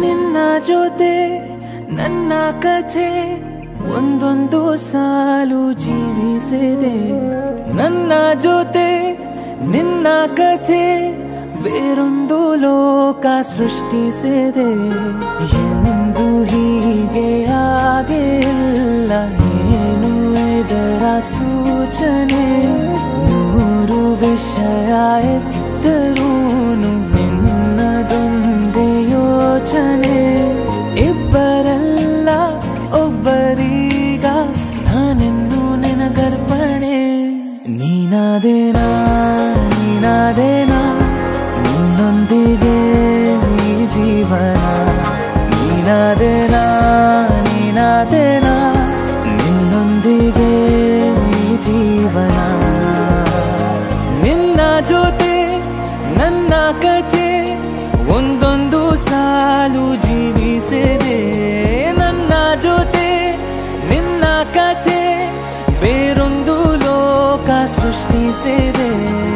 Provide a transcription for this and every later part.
ನಿನ್ನ ಜೊತೆ ನನ್ನ ಕಥೆ ಒಂದೊಂದು ಸಾಲು ಜೀವಿಸಿದೆ ನನ್ನ ಜೊತೆ ನಿನ್ನ ಕಥೆ ಬೇರೊಂದು ಲೋಕ ಸೃಷ್ಟಿಸಿದೆ ಎಂದು ಹೀಗೆ ಆಗಿಲ್ಲ ಏನು ಇದರ ಸೂಚನೆ ನೂರು ವಿಷಯ ಎತ್ತರೂನು ನಿನ್ನದೊಂದೇ ಯೋಚನೆ ಇಬ್ಬರಲ್ಲ ಒಬ್ಬರೀಗ ನಾನೆನ್ನು ನಿನಗರ್ಪಣೆ ನೀನಾದೇನಾ ನೀನಾದೇನಾ ನಿನ್ನೊಂದಿಗೆ ಈ ಜೀವನ ನೀನಾದೇನಾ ನೀನಾದೇನಾ ನಿನ್ನೊಂದಿಗೆ ಈ ಜೀವನ ನಿನ್ನ ಜೊತೆ ನನ್ನ ಕಥೆ ಒಂದೊಂದು ಸಾಲು ಜೀವಿಸಿದೆ ನನ್ನ ಜೊತೆ ನಿನ್ನ ಕಥೆ ಬೇರೊಂದು ಲೋಕ ಸೃಷ್ಟಿಸಿದೆ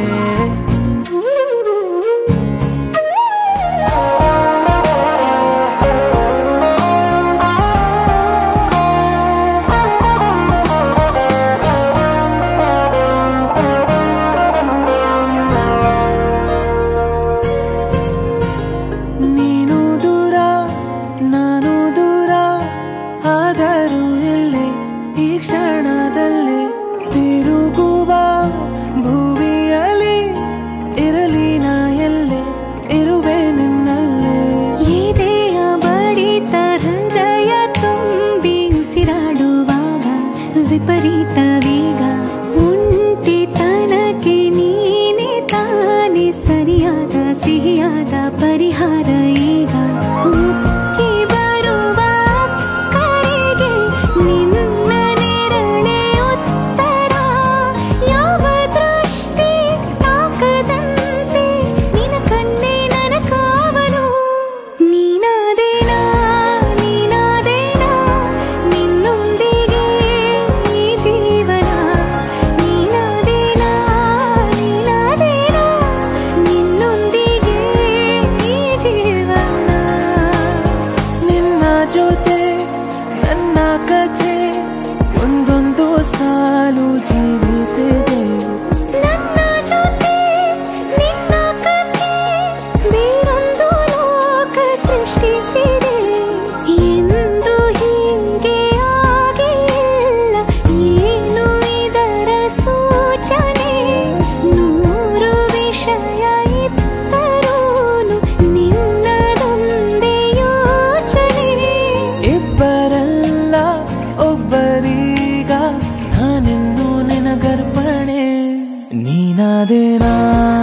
ನೀನು ದೂರ ನಾನು ದೂರ ಆದರೂ ಇಲ್ಲೇ ಈ ಕ್ಷಣದಲ್ಲಿ ತಿರುಗುವ ಭುವಿಯಲ್ಲಿ ಇರಲಿ ನಾ ಎಲ್ಲೆ ಇರುವೆ ನಿನ್ನಲ್ಲೇ ಎದೆಯ ಬಡಿತ ಹೃದಯ ತುಂಬಿ ಉಸಿರಾಡುವಾಗ ವಿಪರೀತ ವೇಗ ಒಂಟಿತನಕ್ಕೆ ನೀನೆ ತಾನೆ ಸರಿಯಾದ ಸಿಹಿಯಾದ ಪರಿಹಾರ ಈಗ ಉಕ್ಕಿ ಬರುವ ಕರೆಗೆ ನಿನ್ನ ನೆರಳೆ ಉತ್ತರ ಯಾವ ದೃಷ್ಟಿ ತಾಕದಂತೆ ನಿನ ಕಣ್ಣೆ ನನ್ನ ಕಾವಲು ನೀನಾದೇನಾ ನೀನಾದೇನಾ ನಿನ್ನೊಂದಿಗೆ ಈ ಜೀವನ ನೀನಾದೇನಾ ನೀನಾದೇನಾ ನಿನ್ನೊಂದಿಗೆ ಈ ಜೀವನ ನಿನ್ನ ಜೊತೆ ನನ್ನ ಕಥೆ ಒಂದೊಂದು ಸಾಲು ಜೀವಿಸಿದೆ ನನ್ನ ಜೊತೆ ನಿನ್ನ ಕಥೆ ಬೇರೊಂದು ಲೋಕ ಸೃಷ್ಟಿಸಿದೆ ಎಂದು ಹೀಗೆ ಆಗಿಲ್ಲ ಏನು ಇದರ ಸೂಚನೆ ನೂರು ವಿಷಯ ಇತ್ತರೂನು ನಿನ್ನದೊಂದೇ ಯೋಚನೆ ಇಬ್ಬರಲ್ಲ ಒಬ್ಬರೀಗ ನಾನೆನ್ನು ನಿನಗರ್ಪಣೆ ನೀನಾದೇನಾ